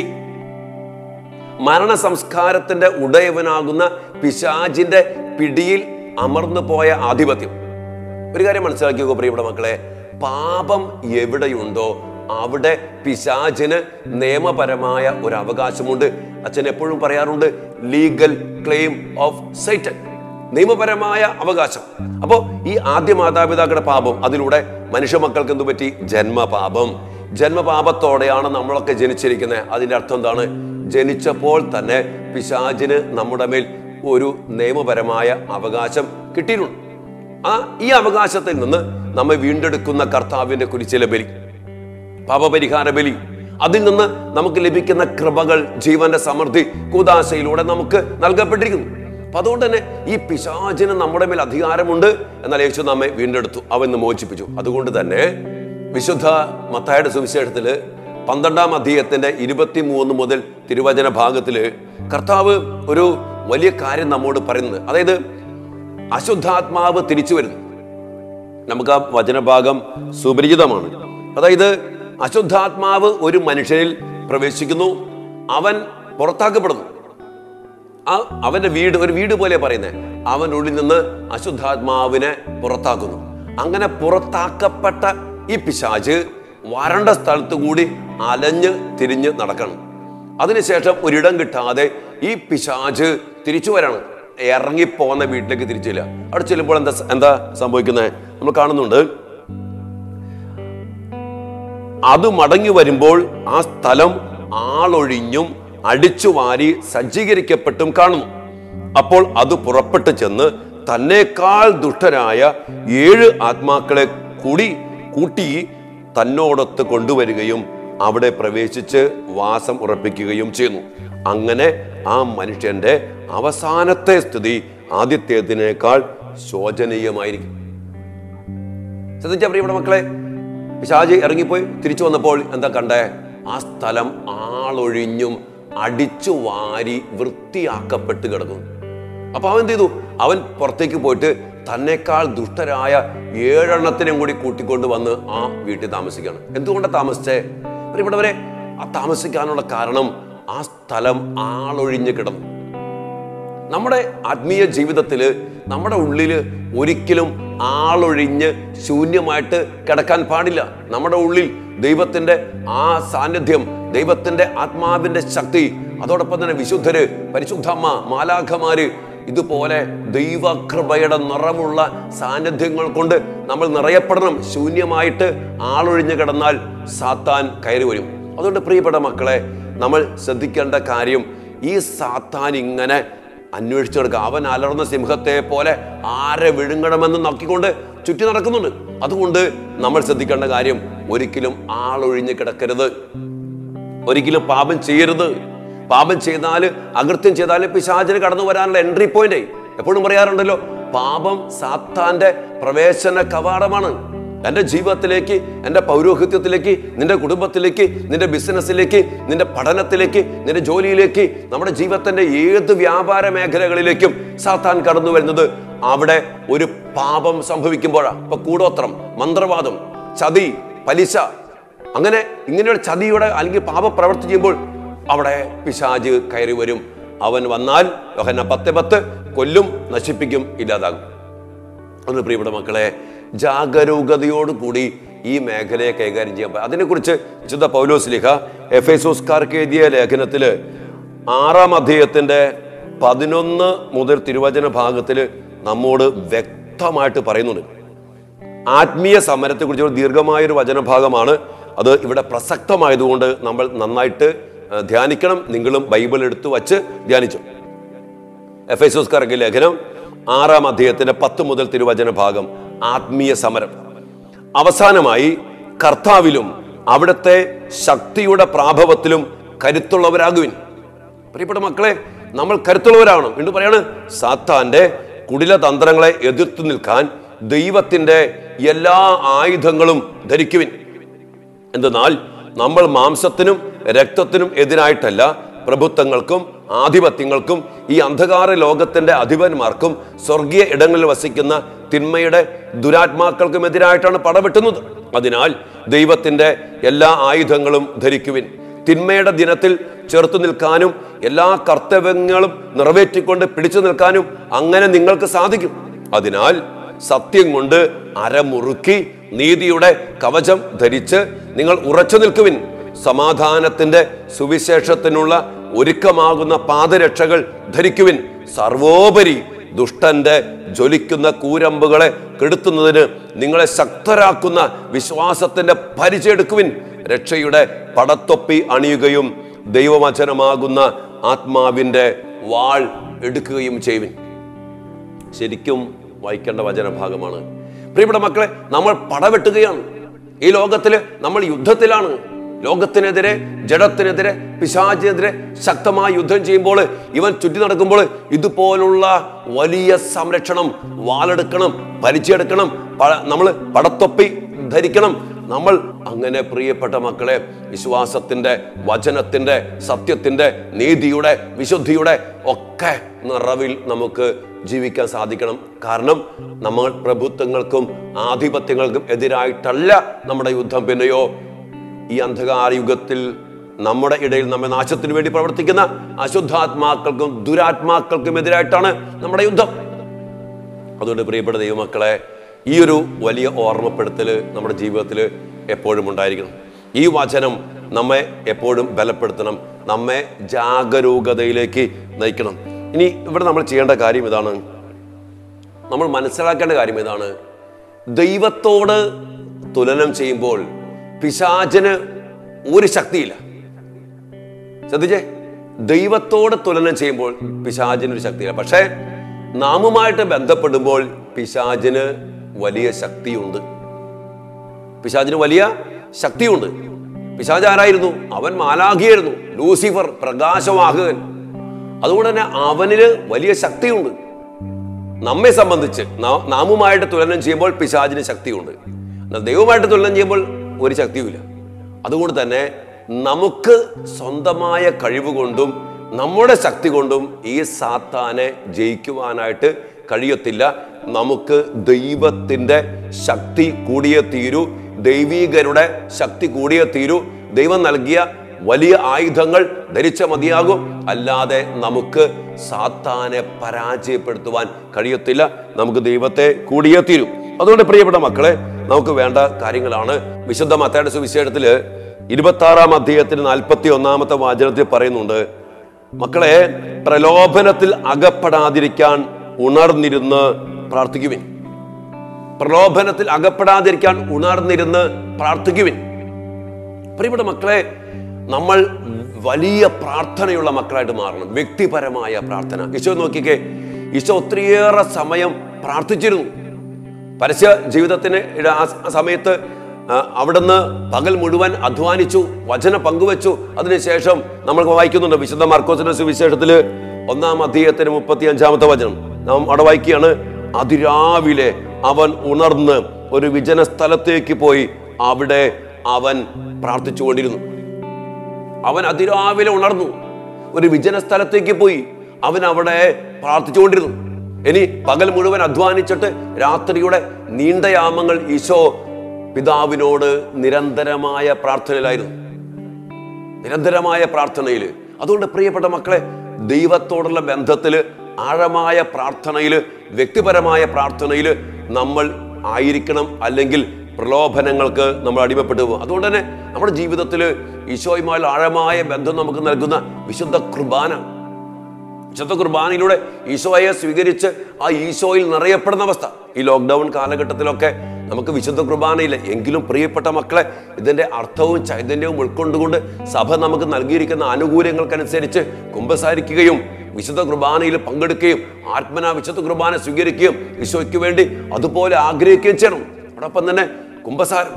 മരണ സംസ്കാരത്തിന്റെ ഉടയവനാകുന്ന പിശാചിന്റെ പിടിയിൽ അമർന്നു പോയ ആധിപത്യം ഒരു കാര്യം മനസ്സിലാക്കിയോ പ്രിയപ്പെട്ട മക്കളെ പാപം എവിടെയുണ്ടോ അവിടെ പിശാചിന് നിയമപരമായ ഒരു അവകാശമുണ്ട് അച്ഛൻ എപ്പോഴും പറയാറുണ്ട് ലീഗൽ ക്ലെയിം ഓഫ് സൈറ്റൻ നിയമപരമായ അവകാശം അപ്പോൾ ഈ ആദ്യ മാതാപിതാക്കളുടെ പാപം അതിലൂടെ മനുഷ്യ മക്കൾക്ക് എന്തു പറ്റി ജന്മപാപം ജന്മപാപത്തോടെയാണ് നമ്മളൊക്കെ ജനിച്ചിരിക്കുന്നത് അതിന്റെ അർത്ഥം എന്താണ് ജനിച്ചപ്പോൾ തന്നെ പിശാചിന് നമ്മുടെ മേൽ ഒരു നിയമപരമായ അവകാശം കിട്ടിയിട്ടുണ്ട് ആ ഈ അവകാശത്തിൽ നിന്ന് നമ്മെ വീണ്ടെടുക്കുന്ന കർത്താവിന്റെ കുരിശിലെ ബലി പാപപരിഹാര ബലി അതിൽ നിന്ന് നമുക്ക് ലഭിക്കുന്ന കൃപകൾ ജീവന്റെ സമൃദ്ധി കൂതാശയിലൂടെ നമുക്ക് നൽകപ്പെട്ടിരിക്കുന്നു അപ്പൊ അതുകൊണ്ട് തന്നെ ഈ പിശാചിന് നമ്മുടെ മേൽ അധികാരമുണ്ട് എന്നാൽ യേശു നമ്മെ വീണ്ടെടുത്തു അവൻ മോചിപ്പിച്ചു അതുകൊണ്ട് തന്നെ വിശുദ്ധ മത്തായുടെ സുവിശേഷത്തില് പന്ത്രണ്ടാം അധ്യായത്തിന്റെ ഇരുപത്തി മൂന്ന് മുതൽ തിരുവചന ഭാഗത്തില് കർത്താവ് ഒരു വലിയ കാര്യം നമ്മോട് പറയുന്നത് അതായത് അശുദ്ധാത്മാവ് തിരിച്ചു വരുന്നു നമുക്ക് ആ വചനഭാഗം സുപരിചിതമാണ് അതായത് അശുദ്ധാത്മാവ് ഒരു മനുഷ്യനിൽ പ്രവേശിക്കുന്നു അവൻ പുറത്താക്കപ്പെടുന്നു ആ അവന്റെ വീട് ഒരു വീട് പോലെ പറയുന്നത് അവൻ്റെ ഉള്ളിൽ നിന്ന് അശുദ്ധാത്മാവിനെ പുറത്താക്കുന്നു അങ്ങനെ പുറത്താക്കപ്പെട്ട ഈ പിശാച് വരണ്ട സ്ഥലത്ത് കൂടി അലഞ്ഞ് തിരിഞ്ഞ് നടക്കണം അതിനുശേഷം ഒരിടം കിട്ടാതെ ഈ പിശാച് തിരിച്ചു വരണം ഇറങ്ങിപ്പോന്ന വീട്ടിലേക്ക് തിരിച്ചില്ല അവിടെ ചെല്ലുമ്പോൾ എന്താ എന്താ സംഭവിക്കുന്നത് നമ്മൾ കാണുന്നുണ്ട് അത് മടങ്ങി വരുമ്പോൾ ആ സ്ഥലം ആളൊഴിഞ്ഞും അടിച്ചു വാരി സജ്ജീകരിക്കപ്പെട്ടും കാണുന്നു അപ്പോൾ അത് പുറപ്പെട്ടു ചെന്ന് തന്നേക്കാൾ ദുഷ്ടരായ ഏഴ് ആത്മാക്കളെ കൂടി കൂട്ടി തന്നോടൊത്ത് കൊണ്ടുവരികയും അവിടെ പ്രവേശിച്ച് വാസം ഉറപ്പിക്കുകയും ചെയ്യുന്നു അങ്ങനെ ആ മനുഷ്യന്റെ അവസാനത്തെ സ്ഥിതി ആദ്യത്തേതിനേക്കാൾ ശോചനീയമായിരിക്കും ശ്രദ്ധിച്ച പ്രിയപ്പെട്ട മക്കളെ പിശാജ് ഇറങ്ങിപ്പോയി തിരിച്ചു വന്നപ്പോൾ എന്താ കണ്ടേ ആ സ്ഥലം ആളൊഴിഞ്ഞും അടിച്ചു വാരി വൃത്തിയാക്കപ്പെട്ട് കിടക്കുന്നു അപ്പൊ അവൻ എന്ത് ചെയ്തു അവൻ പുറത്തേക്ക് പോയിട്ട് തന്നെക്കാൾ ദുഷ്ടരായ ഏഴെണ്ണത്തിനും കൂടി കൂട്ടിക്കൊണ്ട് വന്ന് ആ വീട്ടിൽ താമസിക്കുകയാണ് എന്തുകൊണ്ടാണ് താമസിച്ചേ പ്രിയപ്പെട്ടവരെ ആ താമസിക്കാനുള്ള കാരണം ആ സ്ഥലം ആളൊഴിഞ്ഞ് കിടന്നു നമ്മുടെ ആത്മീയ ജീവിതത്തിൽ നമ്മുടെ ഉള്ളിൽ ഒരിക്കലും ആളൊഴിഞ്ഞ് ശൂന്യമായിട്ട് കിടക്കാൻ പാടില്ല നമ്മുടെ ഉള്ളിൽ ദൈവത്തിന്റെ ആ സാന്നിധ്യം ദൈവത്തിന്റെ ആത്മാവിന്റെ ശക്തി അതോടൊപ്പം തന്നെ വിശുദ്ധര് പരിശുദ്ധമ്മ മാലാഖമാര് ഇതുപോലെ ദൈവകൃപയുടെ നിറമുള്ള സാന്നിധ്യങ്ങൾ കൊണ്ട് നമ്മൾ നിറയപ്പെടണം ശൂന്യമായിട്ട് ആളൊഴിഞ്ഞ് കിടന്നാൽ സാത്താൻ കയറി വരും അതുകൊണ്ട് പ്രിയപ്പെട്ട മക്കളെ നമ്മൾ ശ്രദ്ധിക്കേണ്ട കാര്യം ഈ സാത്താൻ ഇങ്ങനെ അന്വേഷിച്ചു നടക്കുക അവൻ അലർന്ന സിംഹത്തെ പോലെ ആരെ വിഴുങ്ങണമെന്ന് നോക്കിക്കൊണ്ട് ചുറ്റി നടക്കുന്നുണ്ട് അതുകൊണ്ട് നമ്മൾ ശ്രദ്ധിക്കേണ്ട കാര്യം ഒരിക്കലും ആളൊഴിഞ്ഞ് കിടക്കരുത് ഒരിക്കലും പാപം ചെയ്യരുത് പാപം ചെയ്താൽ അകൃത്യം ചെയ്താൽ പിശാചിന് കടന്നു വരാനുള്ള എൻട്രി പോയിന്റ് എപ്പോഴും പറയാറുണ്ടല്ലോ പാപം സാത്താന്റെ പ്രവേശന കവാടമാണ് എൻ്റെ ജീവിതത്തിലേക്ക് എൻ്റെ പൗരോഹിത്യത്തിലേക്ക് നിന്റെ കുടുംബത്തിലേക്ക് നിന്റെ ബിസിനസ്സിലേക്ക് നിന്റെ പഠനത്തിലേക്ക് നിന്റെ ജോലിയിലേക്ക് നമ്മുടെ ജീവിതത്തിന്റെ ഏത് വ്യാപാര മേഖലകളിലേക്കും സാത്താൻ കടന്നു വരുന്നത് അവിടെ ഒരു പാപം സംഭവിക്കുമ്പോഴാണ് ഇപ്പൊ കൂടോത്രം മന്ത്രവാദം ചതി പലിശ അങ്ങനെ ഇങ്ങനെയുള്ള ചതിയുടെ അല്ലെങ്കിൽ പാപപ്രവർത്തി ചെയ്യുമ്പോൾ അവിടെ പിശാജ് കയറി വരും അവൻ വന്നാൽ യോഹന്ന പത്ത് പത്ത് കൊല്ലും നശിപ്പിക്കും ഇല്ലാതാകും ഒന്ന് പ്രിയപ്പെട്ട മക്കളെ ജാഗരൂകതയോടുകൂടി ഈ മേഖലയെ കൈകാര്യം ചെയ്യാൻ പറ്റും അതിനെക്കുറിച്ച് വിശുദ്ധ പൗലോസ് ലിഖ എഫ് എസോസ്കാർക്ക് എഴുതിയ ലേഖനത്തിൽ ആറാം അധ്യായത്തിന്റെ പതിനൊന്ന് മുതൽ തിരുവചന ഭാഗത്തിൽ നമ്മോട് വ്യക്തമായിട്ട് പറയുന്നുണ്ട് ആത്മീയ സമരത്തെക്കുറിച്ച് ഒരു ദീർഘമായൊരു വചനഭാഗമാണ് അത് ഇവിടെ പ്രസക്തമായതുകൊണ്ട് നമ്മൾ നന്നായിട്ട് ആ, ധ്യാനിക്കണം നിങ്ങളും ബൈബിൾ എടുത്തു വച്ച് ധ്യാനിച്ചു എഫ് എസോസ്കാർക്ക് ലേഖനം ആറാം അധ്യായത്തിന്റെ പത്ത് മുതൽ തിരുവചന ഭാഗം ആത്മീയ സമരം അവസാനമായി കർത്താവിലും അവിടുത്തെ ശക്തിയുടെ പ്രാഭവത്തിലും കരുത്തുള്ളവരാകുവിൻ പ്രിയപ്പെട്ട മക്കളെ നമ്മൾ കരുത്തുള്ളവരാകണം വീണ്ടും പറയാണ് സാത്താന്റെ കുടില തന്ത്രങ്ങളെ എതിർത്തു നിൽക്കാൻ ദൈവത്തിന്റെ എല്ലാ ആയുധങ്ങളും ധരിക്കുവിൻ എന്തെന്നാൽ നമ്മൾ മാംസത്തിനും രക്തത്തിനും എതിരായിട്ടല്ല പ്രഭുത്വങ്ങൾക്കും ആധിപത്യങ്ങൾക്കും ഈ അന്ധകാര ലോകത്തിന്റെ അധിപന്മാർക്കും സ്വർഗീയ ഇടങ്ങളിൽ വസിക്കുന്ന തിന്മയുടെ ദുരാത്മാക്കൾക്കും എതിരായിട്ടാണ് പടവെട്ടുന്നത് അതിനാൽ ദൈവത്തിന്റെ എല്ലാ ആയുധങ്ങളും ധരിക്കുവിൻ തിന്മയുടെ ദിനത്തിൽ ചെറുത്തു നിൽക്കാനും എല്ലാ കർത്തവ്യങ്ങളും നിറവേറ്റിക്കൊണ്ട് പിടിച്ചു നിൽക്കാനും അങ്ങനെ നിങ്ങൾക്ക് സാധിക്കും അതിനാൽ സത്യം കൊണ്ട് അരമുറുക്കി നീതിയുടെ കവചം ധരിച്ച് നിങ്ങൾ ഉറച്ചു നിൽക്കുവിൻ സമാധാനത്തിന്റെ സുവിശേഷത്തിനുള്ള ഒരുക്കമാകുന്ന പാദരക്ഷകൾ ധരിക്കുവിൻ സർവോപരി ദുഷ്ടന്റെ ജ്വലിക്കുന്ന കൂരമ്പുകളെ കെടുത്തുന്നതിന് നിങ്ങളെ ശക്തരാക്കുന്ന വിശ്വാസത്തിന്റെ പരിചയെടുക്കുവിൻ രക്ഷയുടെ പടത്തൊപ്പി അണിയുകയും ദൈവവചനമാകുന്ന ആത്മാവിന്റെ വാൾ എടുക്കുകയും ചെയ്യുവിൻ ശരിക്കും വായിക്കേണ്ട വചനഭാഗമാണ് പ്രിയപ്പെട്ട മക്കളെ നമ്മൾ പടവെട്ടുകയാണ് ഈ ലോകത്തിൽ നമ്മൾ യുദ്ധത്തിലാണ് ലോകത്തിനെതിരെ ജഡത്തിനെതിരെ പിശാചിനെതിരെ ശക്തമായ യുദ്ധം ചെയ്യുമ്പോൾ ഇവൻ ചുറ്റി നടക്കുമ്പോൾ ഇതുപോലുള്ള വലിയ സംരക്ഷണം വാളെടുക്കണം പരിചയെടുക്കണം നമ്മൾ പടത്തൊപ്പി ധരിക്കണം നമ്മൾ അങ്ങനെ പ്രിയപ്പെട്ട മക്കളെ വിശ്വാസത്തിന്റെ വചനത്തിന്റെ സത്യത്തിന്റെ നീതിയുടെ വിശുദ്ധിയുടെ ഒക്കെ നിറവിൽ നമുക്ക് ജീവിക്കാൻ സാധിക്കണം കാരണം നമ്മൾ പ്രഭുത്വങ്ങൾക്കും ആധിപത്യങ്ങൾക്കും എതിരായിട്ടല്ല നമ്മുടെ യുദ്ധം പിന്നെയോ ഈ അന്ധകാര യുഗത്തിൽ നമ്മുടെ ഇടയിൽ നമ്മെ നാശത്തിന് വേണ്ടി പ്രവർത്തിക്കുന്ന അശുദ്ധാത്മാക്കൾക്കും ദുരാത്മാക്കൾക്കും എതിരായിട്ടാണ് നമ്മുടെ യുദ്ധം അതുകൊണ്ട് പ്രിയപ്പെട്ട ദൈവമക്കളെ ഈ ഒരു വലിയ ഓർമ്മപ്പെടുത്തൽ നമ്മുടെ ജീവിതത്തിൽ എപ്പോഴും ഉണ്ടായിരിക്കണം ഈ വചനം നമ്മെ എപ്പോഴും ബലപ്പെടുത്തണം നമ്മെ ജാഗരൂകതയിലേക്ക് നയിക്കണം ഇനി ഇവിടെ നമ്മൾ ചെയ്യേണ്ട കാര്യം ഇതാണ് നമ്മൾ മനസ്സിലാക്കേണ്ട കാര്യം ഇതാണ് ദൈവത്തോട് തുലനം ചെയ്യുമ്പോൾ പിശാചന് ഒരു ശക്തിയില്ല ശ്രദ്ധിച്ചേ ദൈവത്തോട് തുലനം ചെയ്യുമ്പോൾ പിശാചിന് ഒരു ശക്തിയില്ല പക്ഷേ നാമുമായിട്ട് ബന്ധപ്പെടുമ്പോൾ പിശാചിന് വലിയ ശക്തിയുണ്ട് പിശാചിന് വലിയ ശക്തിയുണ്ട് പിശാജ് ആരായിരുന്നു അവൻ മാലാഖിയായിരുന്നു ലൂസിഫർ പ്രകാശവാഹകൻ അതുകൊണ്ട് തന്നെ അവനില് വലിയ ശക്തിയുണ്ട് നമ്മെ സംബന്ധിച്ച് നാ- നാമുമായിട്ട് തുലനം ചെയ്യുമ്പോൾ പിശാചിന് ശക്തിയുണ്ട് എന്നാൽ ദൈവമായിട്ട് തുലനം ചെയ്യുമ്പോൾ ഒരു ശക്തിയുമില്ല അതുകൊണ്ട് തന്നെ നമുക്ക് സ്വന്തമായ കഴിവ് കൊണ്ടും നമ്മുടെ ശക്തി കൊണ്ടും ഈ സാത്താനെ ജയിക്കുവാനായിട്ട് കഴിയത്തില്ല നമുക്ക് ദൈവത്തിൻ്റെ ശക്തി കൂടിയേ തീരൂ ദൈവീകരുടെ ശക്തി കൂടിയേ തീരൂ ദൈവം നൽകിയ വലിയ ആയുധങ്ങൾ ധരിച്ച മതിയാകും അല്ലാതെ നമുക്ക് സാത്താനെ പരാജയപ്പെടുത്തുവാൻ കഴിയത്തില്ല നമുക്ക് ദൈവത്തെ കൂടിയേ തീരും അതുകൊണ്ട് പ്രിയപ്പെട്ട മക്കളെ നമുക്ക് വേണ്ട കാര്യങ്ങളാണ് വിശുദ്ധ മത്തയുടെ സുവിശേഷത്തില് ഇരുപത്തി ആറാം അധ്യായത്തിന് നാൽപ്പത്തി ഒന്നാമത്തെ വാചനത്തിൽ പറയുന്നുണ്ട് മക്കളെ പ്രലോഭനത്തിൽ അകപ്പെടാതിരിക്കാൻ ഉണർന്നിരുന്ന് പ്രാർത്ഥിക്കുവിൻ പ്രലോഭനത്തിൽ അകപ്പെടാതിരിക്കാൻ ഉണർന്നിരുന്ന് പ്രാർത്ഥിക്കുവിൻ പ്രിയപ്പെട്ട മക്കളെ നമ്മൾ വലിയ പ്രാർത്ഥനയുള്ള മക്കളായിട്ട് മാറണം വ്യക്തിപരമായ പ്രാർത്ഥന ഈശോ നോക്കിക്കേ ഈശോ ഒത്തിരിയേറെ സമയം പ്രാർത്ഥിച്ചിരുന്നു പരസ്യ ജീവിതത്തിന് ഇട- ആ സ- സമയത്ത് ആ, അവിടുന്ന് പകൽ മുഴുവൻ അധ്വാനിച്ചു വചന പങ്കുവച്ചു അതിനുശേഷം നമ്മൾ വായിക്കുന്നുണ്ട് വിശുദ്ധ മാർക്കോസിന്റെ സുവിശേഷത്തില് ഒന്നാം അധ്യായത്തിന് മുപ്പത്തി അഞ്ചാമത്തെ വചനം നാം അവിടെ വായിക്കുകയാണ് അതിരാവിലെ അവൻ ഉണർന്ന് ഒരു വിജന സ്ഥലത്തേക്ക് പോയി അവിടെ അവൻ പ്രാർത്ഥിച്ചുകൊണ്ടിരുന്നു അവൻ അതിരാവിലെ ഉണർന്നു ഒരു വിജന സ്ഥലത്തേക്ക് പോയി അവൻ അവിടെ പ്രാർത്ഥിച്ചുകൊണ്ടിരുന്നു ഇനി പകൽ മുഴുവൻ അധ്വാനിച്ചിട്ട് രാത്രിയുടെ നീണ്ട യാമങ്ങൾ ഈശോ പിതാവിനോട് നിരന്തരമായ പ്രാർത്ഥനയിലായിരുന്നു നിരന്തരമായ പ്രാർത്ഥനയിൽ അതുകൊണ്ട് പ്രിയപ്പെട്ട മക്കളെ ദൈവത്തോടുള്ള ബന്ധത്തിൽ ആഴമായ പ്രാർത്ഥനയിൽ വ്യക്തിപരമായ പ്രാർത്ഥനയിൽ നമ്മൾ ആയിരിക്കണം അല്ലെങ്കിൽ പ്രലോഭനങ്ങൾക്ക് നമ്മൾ അടിമപ്പെട്ടു പോകും അതുകൊണ്ട് തന്നെ നമ്മുടെ ജീവിതത്തിൽ ഈശോയുമായുള്ള ആഴമായ ബന്ധം നമുക്ക് നൽകുന്ന വിശുദ്ധ കുർബാന വിശുദ്ധ കുർബാനയിലൂടെ ഈശോയെ സ്വീകരിച്ച് ആ ഈശോയിൽ നിറയപ്പെടുന്ന അവസ്ഥ ഈ ലോക്ക്ഡൗൺ കാലഘട്ടത്തിലൊക്കെ നമുക്ക് വിശുദ്ധ കുർബാനയില്ല എങ്കിലും പ്രിയപ്പെട്ട മക്കളെ ഇതിന്റെ അർത്ഥവും ചൈതന്യവും ഉൾക്കൊണ്ടുകൊണ്ട് സഭ നമുക്ക് നൽകിയിരിക്കുന്ന ആനുകൂല്യങ്ങൾക്കനുസരിച്ച് കുമ്പസാരിക്കുകയും വിശുദ്ധ കുർബാനയിൽ പങ്കെടുക്കുകയും ആത്മന വിശുദ്ധ കുർബാന സ്വീകരിക്കുകയും ഈശോയ്ക്ക് വേണ്ടി അതുപോലെ ആഗ്രഹിക്കുകയും ചെയ്യണം അതോടൊപ്പം തന്നെ കുമ്പസാരം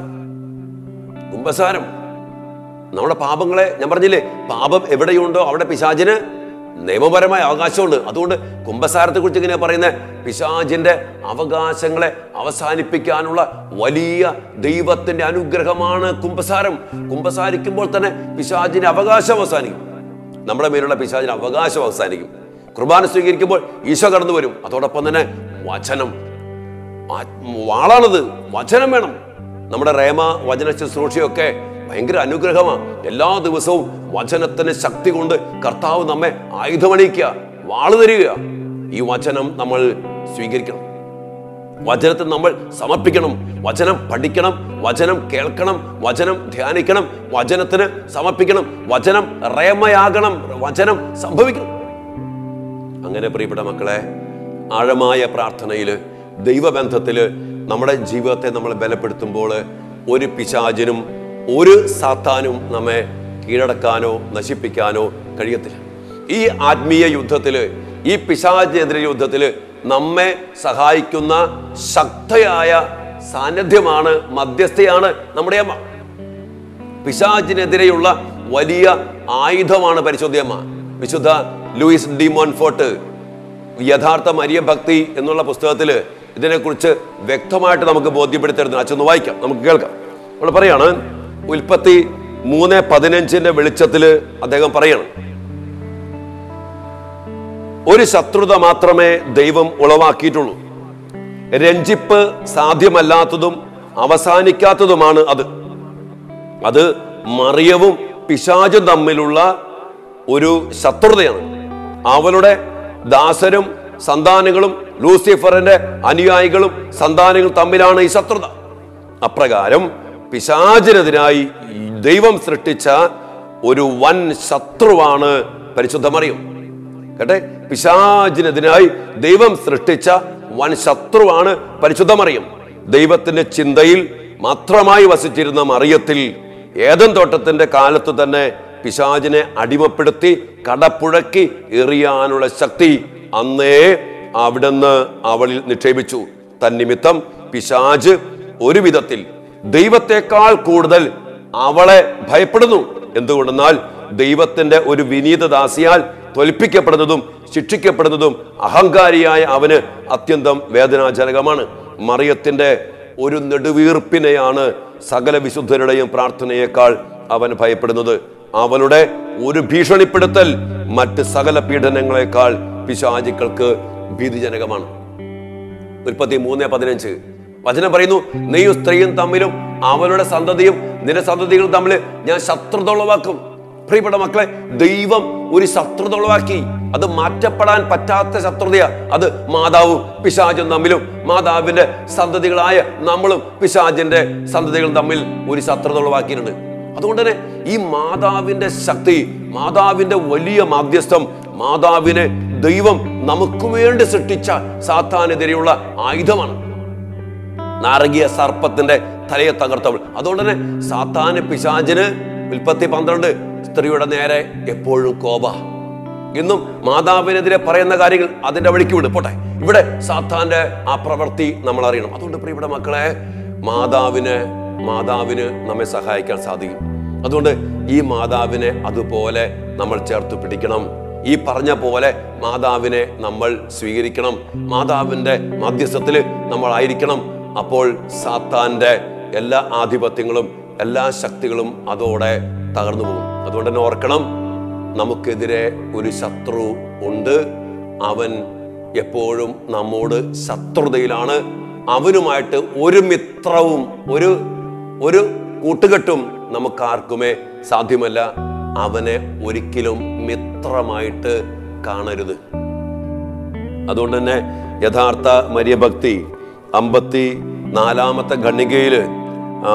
കുമ്പസാരം നമ്മുടെ പാപങ്ങളെ ഞാൻ പറഞ്ഞില്ലേ പാപം എവിടെയുണ്ടോ അവിടെ പിശാചിന് നിയമപരമായ അവകാശമുണ്ട് അതുകൊണ്ട് കുംഭസാരത്തെ കുറിച്ച് ഇങ്ങനെ പറയുന്നത് പിശാചിന്റെ അവകാശങ്ങളെ അവസാനിപ്പിക്കാനുള്ള വലിയ ദൈവത്തിന്റെ അനുഗ്രഹമാണ് കുംഭസാരം കുംഭസാരിക്കുമ്പോൾ തന്നെ പിശാചിന്റെ അവകാശം അവസാനിക്കും നമ്മുടെ മേലുള്ള പിശാചിന്റെ അവകാശം അവസാനിക്കും കുർബാന സ്വീകരിക്കുമ്പോൾ ഈശോ കടന്നു വരും അതോടൊപ്പം തന്നെ വചനം ആ- വാളാണത് വചനം വേണം നമ്മുടെ റേമ വചന ശുശ്രൂഷയൊക്കെ ഭയങ്കര അനുഗ്രഹമാണ് എല്ലാ ദിവസവും വചനത്തിന് ശക്തി കൊണ്ട് കർത്താവ് നമ്മെ ആയുധമണിയിക്കുക വാള് തരിക ഈ വചനം നമ്മൾ സ്വീകരിക്കണം വചനത്തെ നമ്മൾ സമർപ്പിക്കണം വചനം പഠിക്കണം വചനം കേൾക്കണം വചനം ധ്യാനിക്കണം വചനത്തിന് സമർപ്പിക്കണം വചനം റേമയാകണം വചനം സംഭവിക്കണം അങ്ങനെ പ്രിയപ്പെട്ട മക്കളെ ആഴമായ പ്രാർത്ഥനയിൽ ദൈവബന്ധത്തിൽ നമ്മുടെ ജീവിതത്തെ നമ്മൾ ബലപ്പെടുത്തുമ്പോൾ ഒരു പിശാചിനും ഒരു സാത്താനും നമ്മെ കീഴടക്കാനോ നശിപ്പിക്കാനോ കഴിയത്തില്ല ഈ ആത്മീയ യുദ്ധത്തിൽ ഈ പിശാചിനെതിരെ യുദ്ധത്തിൽ നമ്മെ സഹായിക്കുന്ന ശക്തയായ സാന്നിധ്യമാണ് മധ്യസ്ഥയാണ് നമ്മുടെ അമ്മ പിശാചിനെതിരെയുള്ള വലിയ ആയുധമാണ് പരിശുദ്ധയമ്മ വിശുദ്ധ ലൂയിസ് ഡി മോൻഫോർട്ട് യഥാർത്ഥ മരിയ ഭക്തി എന്നുള്ള പുസ്തകത്തിൽ ഇതിനെക്കുറിച്ച് വ്യക്തമായിട്ട് നമുക്ക് ബോധ്യപ്പെടുത്തരുന്നു അച്ഛന്ന് വായിക്കാം നമുക്ക് കേൾക്കാം നമ്മൾ പറയാണ് ഉൽപ്പത്തി മൂന്ന് പതിനഞ്ചിന്റെ വെളിച്ചത്തിൽ അദ്ദേഹം പറയണം ഒരു ശത്രുത മാത്രമേ ദൈവം ഉളവാക്കിയിട്ടുള്ളൂ രഞ്ജിപ്പ് സാധ്യമല്ലാത്തതും അവസാനിക്കാത്തതുമാണ് അത് അത് മറിയവും പിശാചും തമ്മിലുള്ള ഒരു ശത്രുതയാണ് അവളുടെ ദാസരും സന്താനങ്ങളും ലൂസിഫറിന്റെ അനുയായികളും സന്താനങ്ങളും തമ്മിലാണ് ഈ ശത്രുത അപ്രകാരം പിശാചിനെതിരായി ദൈവം സൃഷ്ടിച്ച ഒരു വൻ ശത്രുവാണ് പരിശുദ്ധ മറിയം കേട്ടെ പിശാചിനെതിരായി ദൈവം സൃഷ്ടിച്ച വൻ ശത്രുവാണ് പരിശുദ്ധ മറിയം ദൈവത്തിന്റെ ചിന്തയിൽ മാത്രമായി വസിച്ചിരുന്ന മറിയത്തിൽ ഏതൻ തോട്ടത്തിന്റെ കാലത്ത് തന്നെ പിശാചിനെ അടിമപ്പെടുത്തി കടപ്പുഴക്കി എറിയാനുള്ള ശക്തി അന്നേ അവിടുന്ന് അവളിൽ നിക്ഷേപിച്ചു തന്നിമിത്തം പിശാജ് ഒരു വിധത്തിൽ ദൈവത്തെക്കാൾ കൂടുതൽ അവളെ ഭയപ്പെടുന്നു എന്തുകൊണ്ടെന്നാൽ ദൈവത്തിന്റെ ഒരു വിനീതദാസിയാൽ തോൽപ്പിക്കപ്പെടുന്നതും ശിക്ഷിക്കപ്പെടുന്നതും അഹങ്കാരിയായ അവന് അത്യന്തം വേദനാജനകമാണ് മറിയത്തിന്റെ ഒരു നെടുവീർപ്പിനെയാണ് സകല വിശുദ്ധരുടെയും പ്രാർത്ഥനയേക്കാൾ അവൻ ഭയപ്പെടുന്നത് അവളുടെ ഒരു ഭീഷണിപ്പെടുത്തൽ മറ്റ് സകല പീഡനങ്ങളെക്കാൾ പിശാചുക്കൾക്ക് ഭീതിജനകമാണ് ഉൽപ്പത്തി മൂന്ന് പതിനഞ്ച് വചനം പറയുന്നു നീയും സ്ത്രീയും തമ്മിലും അവളുടെ സന്തതിയും നിന്റെ സന്തതികളും തമ്മിൽ ഞാൻ ശത്രുത ഉളവാക്കും പ്രിയപ്പെട്ട മക്കളെ ദൈവം ഒരു ശത്രുത ഉളവാക്കി അത് മാറ്റപ്പെടാൻ പറ്റാത്ത ശത്രുതയാ അത് മാതാവും പിശാചും തമ്മിലും മാതാവിന്റെ സന്തതികളായ നമ്മളും പിശാചിന്റെ സന്തതികളും തമ്മിൽ ഒരു ശത്രുത ഉളവാക്കിയിട്ടുണ്ട് അതുകൊണ്ട് തന്നെ ഈ മാതാവിന്റെ ശക്തി മാതാവിന്റെ വലിയ മാധ്യസ്ഥം മാതാവിനെ ദൈവം നമുക്ക് വേണ്ടി സൃഷ്ടിച്ച സാത്താനെതിരെയുള്ള ആയുധമാണ് നാരകീയ സർപ്പത്തിന്റെ തലയെ തകർത്തവൾ അതുകൊണ്ട് തന്നെ സാത്താന് പിശാചിന് ഉൽപ്പത്തി പന്ത്രണ്ട് സ്ത്രീയുടെ നേരെ എപ്പോഴും കോപ ഇന്നും മാതാവിനെതിരെ പറയുന്ന കാര്യങ്ങൾ അതിന്റെ വഴിക്ക് വിടും പോട്ടെ ഇവിടെ സാത്താന്റെ ആ പ്രവൃത്തി നമ്മൾ അറിയണം അതുകൊണ്ട് പ്രിയപ്പെട്ട മക്കളെ മാതാവിന് മാതാവിന് നമ്മെ സഹായിക്കാൻ സാധിക്കും അതുകൊണ്ട് ഈ മാതാവിനെ അതുപോലെ നമ്മൾ ചേർത്ത് പിടിക്കണം ഈ പറഞ്ഞ പോലെ മാതാവിനെ നമ്മൾ സ്വീകരിക്കണം മാതാവിന്റെ മധ്യസ്ഥത്തിൽ നമ്മൾ ആയിരിക്കണം അപ്പോൾ സാത്താന്റെ എല്ലാ ആധിപത്യങ്ങളും എല്ലാ ശക്തികളും അതോടെ തകർന്നു പോകും അതുകൊണ്ട് തന്നെ ഓർക്കണം നമുക്കെതിരെ ഒരു ശത്രു ഉണ്ട് അവൻ എപ്പോഴും നമ്മോട് ശത്രുതയിലാണ് അവനുമായിട്ട് ഒരു മിത്രവും ഒരു ഒരു കൂട്ടുകെട്ടും നമുക്കാർക്കുമേ സാധ്യമല്ല അവനെ ഒരിക്കലും മിത്രമായിട്ട് കാണരുത് അതുകൊണ്ട് തന്നെ യഥാർത്ഥ മര്യഭക്തി അമ്പത്തി നാലാമത്തെ ഖണ്ഡികയില് ആ,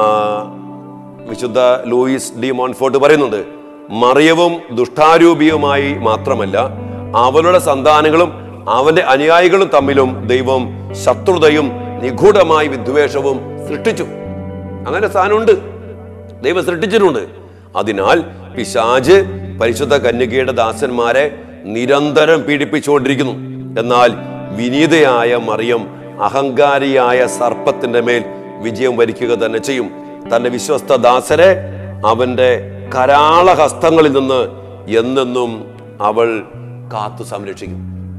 വിശുദ്ധ ലൂയിസ് ഡി മോൺഫോർട്ട് പറയുന്നുണ്ട് മറിയവും ദുഷ്ടാരൂപിയുമായി മാത്രമല്ല അവളുടെ സന്താനങ്ങളും അവന്റെ അനുയായികളും തമ്മിലും ദൈവം ശത്രുതയും നിഗൂഢമായ വിദ്വേഷവും സൃഷ്ടിച്ചു അങ്ങനെ സ്ഥാനമുണ്ട് ദൈവം സൃഷ്ടിച്ചിട്ടുണ്ട് അതിനാൽ പിശാജ് പരിശുദ്ധ കന്യകയുടെ ദാസന്മാരെ നിരന്തരം പീഡിപ്പിച്ചുകൊണ്ടിരിക്കുന്നു എന്നാൽ വിനീതയായ മറിയം അഹങ്കാരിയായ സർപ്പത്തിന്റെ മേൽ വിജയം വരിക്കുക തന്നെ ചെയ്യും തന്റെ വിശ്വസ്ത ദാസരെ അവന്റെ കരാള ഹസ്തങ്ങളിൽ നിന്ന് എന്നെന്നും അവൾ കാത്തു സംരക്ഷിക്കും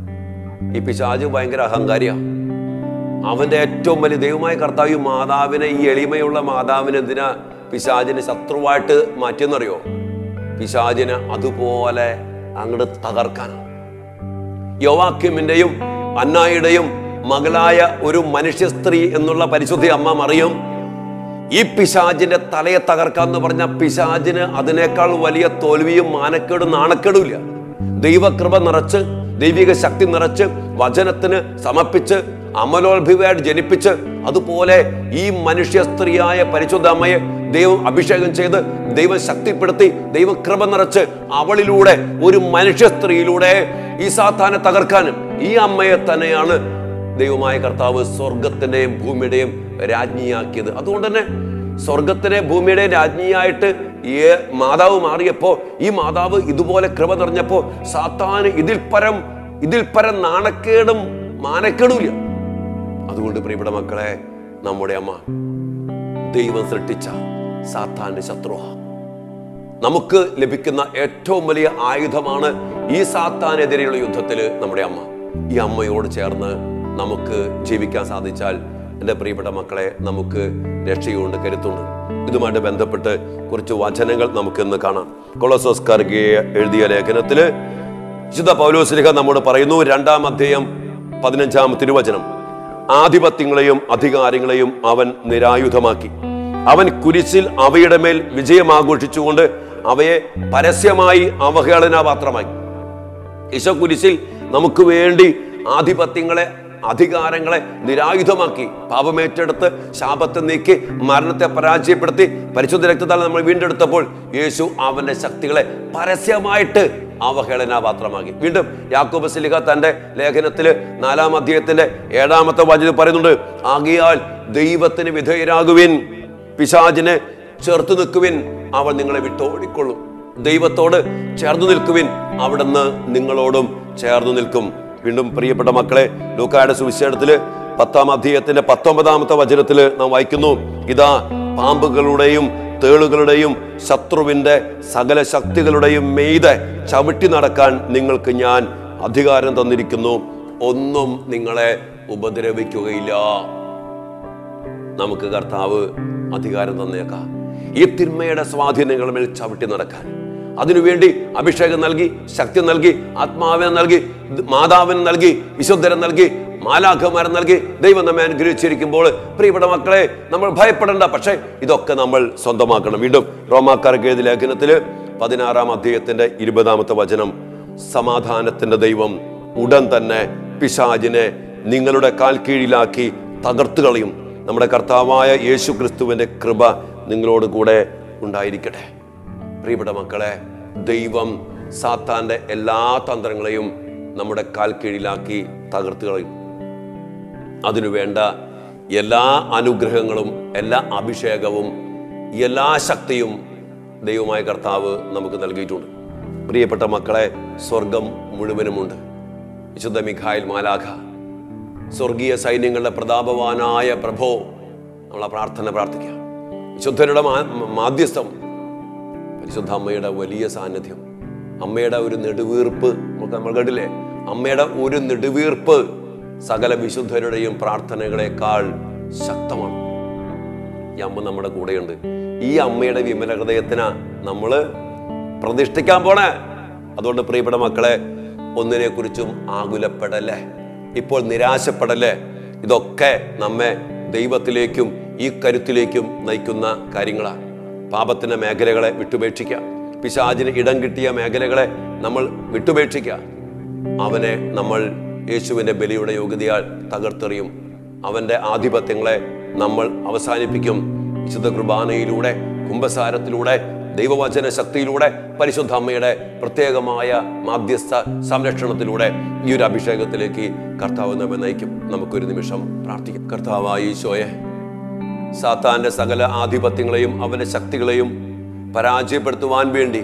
ഈ പിശാജ് ഭയങ്കര അഹങ്കാരിയാ അവന്റെ ഏറ്റവും വലിയ ദൈവമായ കർത്താവ് ഈ മാതാവിനെ ഈ എളിമയുള്ള മാതാവിനെ എന്തിനാ പിശാചിനെ ശത്രുവായിട്ട് മാറ്റിയെന്നറിയോ പിശാചിനെ അതുപോലെ അങ്ങോട്ട് തകർക്കാനാണ് യോവാക്യമിന്റെയും അന്നായുടെയും മകളായ ഒരു മനുഷ്യ സ്ത്രീ എന്നുള്ള പരിശുദ്ധി അമ്മ മറിയും ഈ പിശാചിന്റെ തലയെ തകർക്കാന്ന് പറഞ്ഞ പിശാചിന് അതിനേക്കാൾ വലിയ തോൽവിയും മാനക്കേടും നാണക്കേടും ഇല്ല ദൈവകൃപ നിറച്ച് ദൈവിക ശക്തി നിറച്ച് വചനത്തിന് സമർപ്പിച്ച് അമലോത്ഭിവയായിട്ട് ജനിപ്പിച്ച് അതുപോലെ ഈ മനുഷ്യ സ്ത്രീയായ പരിശുദ്ധ അമ്മയെ ദൈവം അഭിഷേകം ചെയ്ത് ദൈവം ശക്തിപ്പെടുത്തി ദൈവം കൃപ നിറച്ച് അവളിലൂടെ ഒരു മനുഷ്യ സ്ത്രീയിലൂടെ ഈ സാത്താനെ തകർക്കാനും ഈ അമ്മയെ തന്നെയാണ് ദൈവമായ കർത്താവ് സ്വർഗത്തിന്റെയും ഭൂമിയുടെയും രാജ്ഞിയാക്കിയത് അതുകൊണ്ട് തന്നെ സ്വർഗത്തിലെ ഭൂമിയുടെ രാജ്ഞിയായിട്ട് ഈ മാതാവ് മാറിയപ്പോ ഈ മാതാവ് ഇതുപോലെ കൃപ നിറഞ്ഞപ്പോ സാത്താന് ഇതിൽ പരം ഇതിൽ പരം നാണക്കേടും മാനക്കേടുമില്ല അതുകൊണ്ട് പ്രിയപ്പെട്ട മക്കളെ നമ്മുടെ അമ്മ ദൈവം സൃഷ്ടിച്ച സാത്താന്റെ ശത്രുവാ നമുക്ക് ലഭിക്കുന്ന ഏറ്റവും വലിയ ആയുധമാണ് ഈ സാത്താനെതിരെയുള്ള യുദ്ധത്തിൽ നമ്മുടെ അമ്മ ഈ അമ്മയോട് ചേർന്ന് നമുക്ക് ജീവിക്കാൻ സാധിച്ചാൽ എൻ്റെ പ്രിയപ്പെട്ട മക്കളെ നമുക്ക് രക്ഷയുണ്ട് കരുത്തുണ്ട് ഇതുമായിട്ട് ബന്ധപ്പെട്ട് കുറച്ച് വചനങ്ങൾ നമുക്കിന്ന് കാണാം കൊളസോസ്കാർക്ക് എഴുതിയ ലേഖനത്തില് വിശുദ്ധ പൗലോസ്ലിഹ നമ്മോട് പറയുന്നു രണ്ടാം അധ്യായം പതിനഞ്ചാം തിരുവചനം ആധിപത്യങ്ങളെയും അധികാരങ്ങളെയും അവൻ നിരായുധമാക്കി അവൻ കുരിശിൽ അവയുടെ മേൽ വിജയം ആഘോഷിച്ചുകൊണ്ട് അവയെ പരസ്യമായി അവഹേളനാപാത്രമായി ഈശോ കുരിശിൽ നമുക്ക് വേണ്ടി ആധിപത്യങ്ങളെ അധികാരങ്ങളെ നിരായുധമാക്കി പാപമേറ്റെടുത്ത് ശാപത്തെ നീക്കി മരണത്തെ പരാജയപ്പെടുത്തി പരിശുദ്ധ രക്തത്താൽ നമ്മൾ വീണ്ടെടുത്തപ്പോൾ യേശു അവന്റെ ശക്തികളെ പരസ്യമായിട്ട് അവഹേളനാപാത്രമാക്കി വീണ്ടും യാക്കോബ് സിലിഹ തന്റെ ലേഖനത്തിൽ നാലാം അധ്യായത്തിന്റെ ഏഴാമത്തെ വചനം പറയുന്നുണ്ട് ആകിയാൽ ദൈവത്തിന് വിധേയരാകുവിൻ പിശാചിനെ ചേർത്ത് നിൽക്കുവിൻ അവൻ നിങ്ങളെ വിട്ടോടിക്കൊള്ളും ദൈവത്തോട് ചേർന്ന് നിൽക്കുവിൻ അവിടുന്ന് നിങ്ങളോടും ചേർന്ന് നിൽക്കും വീണ്ടും പ്രിയപ്പെട്ട മക്കളെ ലൂക്കായുടെ സുവിശേഷത്തില് പത്താം അധ്യായത്തിന്റെ പത്തൊമ്പതാമത്തെ വചനത്തില് നാം വായിക്കുന്നു ഇതാ പാമ്പുകളുടെയും തേളുകളുടെയും ശത്രുവിന്റെ സകല ശക്തികളുടെയും മെയ്ത് ചവിട്ടി നടക്കാൻ നിങ്ങൾക്ക് ഞാൻ അധികാരം തന്നിരിക്കുന്നു ഒന്നും നിങ്ങളെ ഉപദ്രവിക്കുകയില്ല നമുക്ക് കർത്താവ് അധികാരം തന്നേക്കാം ഈ തിന്മയുടെ സ്വാധീനങ്ങളുടെ മേൽ ചവിട്ടി നടക്കാൻ അതിനുവേണ്ടി അഭിഷേകം നൽകി ശക്തി നൽകി ആത്മാവിനെ നൽകി മാതാവിന് നൽകി വിശുദ്ധരം നൽകി മാലാഖമാരെ നൽകി ദൈവം നമ്മെ അനുഗ്രഹിച്ചിരിക്കുമ്പോൾ പ്രിയപ്പെട്ട മക്കളെ നമ്മൾ ഭയപ്പെടേണ്ട പക്ഷേ ഇതൊക്കെ നമ്മൾ സ്വന്തമാക്കണം വീണ്ടും റോമാക്കാർക്ക് എഴുതിയ ലേഖനത്തില് പതിനാറാം അധ്യായത്തിന്റെ ഇരുപതാമത്തെ വചനം സമാധാനത്തിന്റെ ദൈവം ഉടൻ തന്നെ പിശാചിനെ നിങ്ങളുടെ കാൽ കീഴിലാക്കി തകർത്തു കളയും നമ്മുടെ കർത്താവായ യേശു ക്രിസ്തുവിന്റെ കൃപ നിങ്ങളോട് കൂടെ ഉണ്ടായിരിക്കട്ടെ പ്രിയപ്പെട്ട മക്കളെ ദൈവം സാത്താന്റെ എല്ലാ തന്ത്രങ്ങളെയും നമ്മുടെ കാൽ കീഴിലാക്കി തകർത്തു കളയും അതിനു വേണ്ട എല്ലാ അനുഗ്രഹങ്ങളും എല്ലാ അഭിഷേകവും എല്ലാ ശക്തിയും ദൈവമായ കർത്താവ് നമുക്ക് നൽകിയിട്ടുണ്ട് പ്രിയപ്പെട്ട മക്കളെ സ്വർഗം മുഴുവനുമുണ്ട് വിശുദ്ധ മിഖായിൽ മാലാഖ സ്വർഗീയ സൈന്യങ്ങളുടെ പ്രതാപവാനായ പ്രഭോ നമ്മളെ പ്രാർത്ഥന പ്രാർത്ഥിക്കാം വിശുദ്ധരുടെ മാ- മാധ്യസ്ഥം പരിശുദ്ധ അമ്മയുടെ വലിയ സാന്നിധ്യം അമ്മയുടെ ഒരു നെടുവീർപ്പ് നമുക്ക് നമ്മൾ കണ്ടില്ലേ അമ്മയുടെ ഒരു നെടുവീർപ്പ് സകല വിശുദ്ധരുടെയും പ്രാർത്ഥനകളെക്കാൾ ശക്തമാണ് ഈ അമ്മ നമ്മുടെ കൂടെയുണ്ട് ഈ അമ്മയുടെ വിമല ഹൃദയത്തിനാ നമ്മള് പ്രതിഷ്ഠിക്കാൻ പോണേ അതുകൊണ്ട് പ്രിയപ്പെട്ട മക്കളെ ഒന്നിനെ കുറിച്ചും ആകുലപ്പെടല്ലേ ഇപ്പോൾ നിരാശപ്പെടല്ലേ ഇതൊക്കെ നമ്മെ ദൈവത്തിലേക്കും ഈ കരുത്തിലേക്കും നയിക്കുന്ന കാര്യങ്ങളാണ് പാപത്തിന്റെ മേഖലകളെ വിട്ടുപേക്ഷിക്കുക പിശാചിന് ഇടം കിട്ടിയ മേഖലകളെ നമ്മൾ വിട്ടുപേക്ഷിക്കുക അവനെ നമ്മൾ യേശുവിന്റെ ബലിയുടെ യോഗ്യതയാൽ തകർത്തെറിയും അവന്റെ ആധിപത്യങ്ങളെ നമ്മൾ അവസാനിപ്പിക്കും വിശുദ്ധ കുർബാനയിലൂടെ കുംഭസാരത്തിലൂടെ ദൈവവചന ശക്തിയിലൂടെ പരിശുദ്ധ അമ്മയുടെ പ്രത്യേകമായ മാധ്യസ്ഥ സംരക്ഷണത്തിലൂടെ ഈ ഒരു അഭിഷേകത്തിലേക്ക് കർത്താവ് നമ്മെ നയിക്കും നമുക്കൊരു നിമിഷം പ്രാർത്ഥിക്കാം കർത്താവായ ഈശോയെ സാത്താന്റെ സകല ആധിപത്യങ്ങളെയും അവന്റെ ശക്തികളെയും പരാജയപ്പെടുത്തുവാൻ വേണ്ടി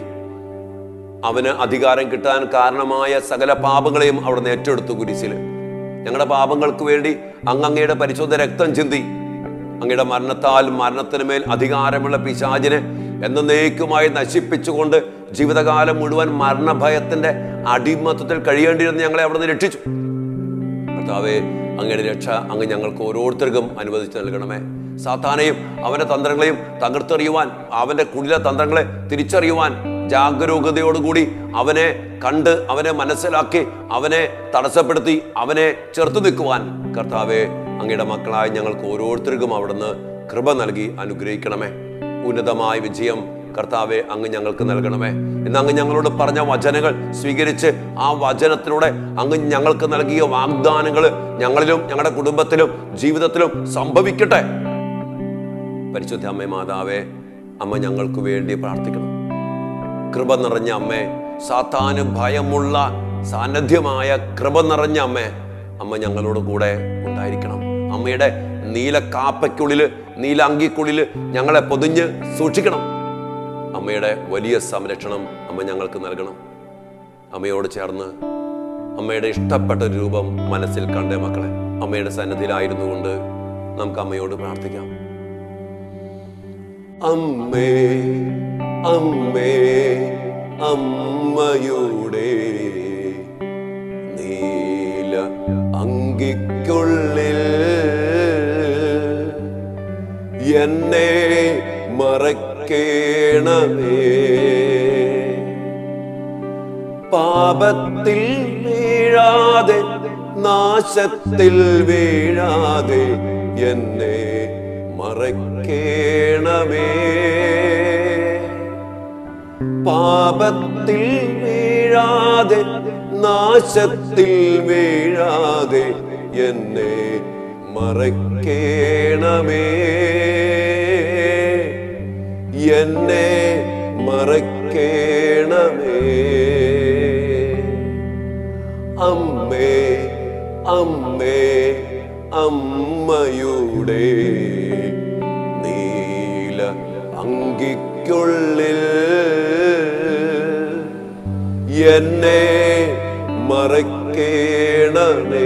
അവന് അധികാരം കിട്ടാൻ കാരണമായ സകല പാപങ്ങളെയും അവിടെ ഏറ്റെടുത്തു കുരിശിൽ ഞങ്ങളുടെ പാപങ്ങൾക്ക് വേണ്ടി അങ്ങയുടെ പരിശുദ്ധ രക്തം ചിന്തി അങ്ങയുടെ മരണത്താൽ മരണത്തിന് മേൽ അധികാരമുള്ള പിശാചിനെ എന്നേക്കുമായി നശിപ്പിച്ചുകൊണ്ട് ജീവിതകാലം മുഴുവൻ മരണഭയത്തിന്റെ അടിമത്തത്തിൽ കഴിയേണ്ടിയിരുന്ന ഞങ്ങളെ അവിടെ നിന്ന് രക്ഷിച്ചു കർത്താവെ അങ്ങയുടെ രക്ഷ അങ്ങ് ഞങ്ങൾക്ക് ഓരോരുത്തർക്കും അനുവദിച്ച് നൽകണമേ സാത്താനെയും അവന്റെ തന്ത്രങ്ങളെയും തകർത്തെറിയുവാൻ അവന്റെ കുടില തന്ത്രങ്ങളെ തിരിച്ചറിയുവാൻ ജാഗരൂകതയോടുകൂടി അവനെ കണ്ട് അവനെ മനസ്സിലാക്കി അവനെ തടസ്സപ്പെടുത്തി അവനെ ചെറുത്തു നിൽക്കുവാൻ കർത്താവെ അങ്ങയുടെ മക്കളായ ഞങ്ങൾക്ക് ഓരോരുത്തർക്കും അവിടുന്ന് കൃപ നൽകി അനുഗ്രഹിക്കണമേ ഉന്നതമായ വിജയം കർത്താവെ അങ്ങ് ഞങ്ങൾക്ക് നൽകണമേ ഇന്ന് അങ്ങ് ഞങ്ങളോട് പറഞ്ഞ വചനങ്ങൾ സ്വീകരിച്ച് ആ വചനത്തിലൂടെ അങ്ങ് ഞങ്ങൾക്ക് നൽകിയ വാഗ്ദാനങ്ങൾ ഞങ്ങളിലും ഞങ്ങളുടെ കുടുംബത്തിലും ജീവിതത്തിലും സംഭവിക്കട്ടെ പരിശുദ്ധ അമ്മേ മാതാവേ അമ്മ ഞങ്ങൾക്ക് വേണ്ടി പ്രാർത്ഥിക്കണം കൃപ നിറഞ്ഞ അമ്മേ സാത്താന് ഭയമുള്ള സാന്നിധ്യമായ കൃപ നിറഞ്ഞ അമ്മേ അമ്മ ഞങ്ങളോട് കൂടെ ഉണ്ടായിരിക്കണം അമ്മയുടെ നീല കാപ്പയ്ക്കുള്ളിൽ നീല അങ്കിക്കുള്ളിൽ ഞങ്ങളെ പൊതിഞ്ഞ് സൂക്ഷിക്കണം അമ്മയുടെ വലിയ സംരക്ഷണം അമ്മ ഞങ്ങൾക്ക് നൽകണം അമ്മയോട് ചേർന്ന് അമ്മയുടെ ഇഷ്ടപ്പെട്ട ഒരു രൂപം മനസ്സിൽ കണ്ടേ മക്കളെ അമ്മയുടെ സന്നദ്ധിയിലായിരുന്നു കൊണ്ട് നമുക്ക് അമ്മയോട് പ്രാർത്ഥിക്കാം അമ്മേ അമ്മേ അമ്മയുടെ നീല അങ്കിക്കുള്ളിൽ എന്നെ മറക്കേണമേ പാപത്തിൽ വീഴാതെ നാശത്തിൽ വീഴാതെ എന്നെ മറക്കേണമേ പാപത്തിൽ വീഴാതെ നാശത്തിൽ വീഴാതെ എന്നെ മറക്കേണമേ എന്നെ മറക്കേണമേ അമ്മേ അമ്മേ അമ്മയുടെ നീല അങ്കിക്കുള്ളിൽ എന്നെ മറക്കേണമേ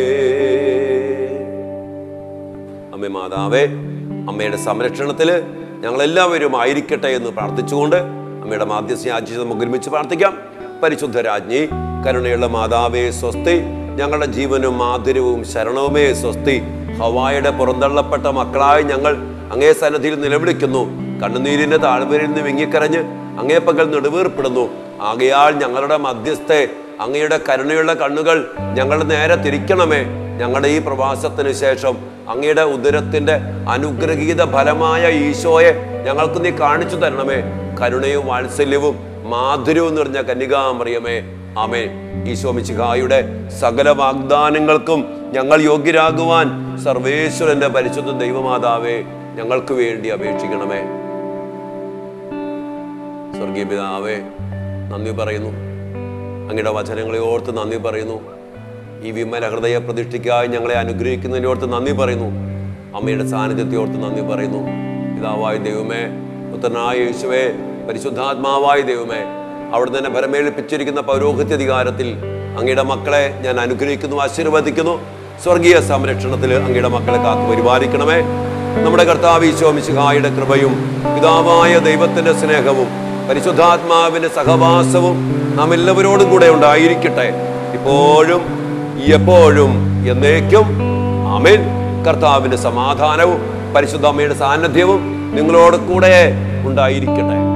അമ്മേ മാതാവേ അമ്മയുടെ സംരക്ഷണത്തില് ഞങ്ങളെല്ലാവരും ആയിരിക്കട്ടെ എന്ന് പ്രാർത്ഥിച്ചുകൊണ്ട് അമ്മയുടെ മാധ്യസ്യാജി നമുക്ക് ഒരുമിച്ച് പ്രാർത്ഥിക്കാം പരിശുദ്ധ രാജ്ഞി കരുണയുള്ള മാതാവേ സ്വസ്തി ഞങ്ങളുടെ ജീവനും മാധുര്യവും ശരണവുമേ സ്വസ്തി ഹവായുടെ പുറന്തള്ളപ്പെട്ട മക്കളായി ഞങ്ങൾ അങ്ങേ സന്നദ്ധിയിൽ നിലവിളിക്കുന്നു കണ്ണുനീരിന്റെ താഴ്വരയിൽ നിന്ന് വിങ്ങിക്കരഞ്ഞ് അങ്ങേ പകൽ നെടുവീർപ്പെടുന്നു ആകയാൽ ഞങ്ങളുടെ മധ്യസ്ഥെ അങ്ങയുടെ കരുണയുള്ള കണ്ണുകൾ ഞങ്ങളുടെ നേരെ തിരിക്കണമേ ഞങ്ങളുടെ ഈ പ്രവാസത്തിന് ശേഷം അങ്ങയുടെ ഉദരത്തിന്റെ അനുഗ്രഹീത ഫലമായ ഈശോയെ ഞങ്ങൾക്ക് നീ കാണിച്ചു തരണമേ കരുണയും വാത്സല്യവും മാധുര്യവും നിറഞ്ഞ കന്യകാമറിയമേ ആമേ ഈശോ മിശിഹായുടെ സകല വാഗ്ദാനങ്ങൾക്കും ഞങ്ങൾ യോഗ്യരാകുവാൻ സർവേശ്വരന്റെ പരിശുദ്ധ ദൈവമാതാവേ ഞങ്ങൾക്ക് വേണ്ടി അപേക്ഷിക്കണമേ സ്വർഗീയ പിതാവേ നന്ദി പറയുന്നു അങ്ങയുടെ വചനങ്ങളെ ഓർത്ത് നന്ദി പറയുന്നു ഈ വിമല ഹൃദയ പ്രതിഷ്ഠയ്ക്കായി ഞങ്ങളെ അനുഗ്രഹിക്കുന്നതിനെ ഓർത്ത് നന്ദി പറയുന്നു അമ്മയുടെ സാന്നിധ്യത്തെ ഓർത്ത് നന്ദി പറയുന്നു പിതാവായ ദൈവമേ പുത്രനായ യേശുവേ പരിശുദ്ധാത്മാവായ ദൈവമേ അവിടെ തന്നെ ഭരമേൽപ്പിച്ചിരിക്കുന്ന പൗരോഹിത്യ അധികാരത്തിൽ അങ്ങയുടെ മക്കളെ ഞാൻ അനുഗ്രഹിക്കുന്നു ആശീർവദിക്കുന്നു സ്വർഗീയ സംരക്ഷണത്തിൽ അങ്ങയുടെ മക്കളെ കാത്തു പരിപാലിക്കണമേ നമ്മുടെ കർത്താവ് ഈശോ മിശിഹായുടെ കൃപയും പിതാവായ ദൈവത്തിന്റെ സ്നേഹവും പരിശുദ്ധാത്മാവിന്റെ സഹവാസവും നാം എല്ലാവരോടും കൂടെ ഉണ്ടായിരിക്കട്ടെ ഇപ്പോഴും എപ്പോഴും എന്നേക്കും ആമേൻ കർത്താവിന്റെ സമാധാനവും പരിശുദ്ധ അമ്മയുടെ സാന്നിധ്യവും നിങ്ങളോട് കൂടെ ഉണ്ടായിരിക്കട്ടെ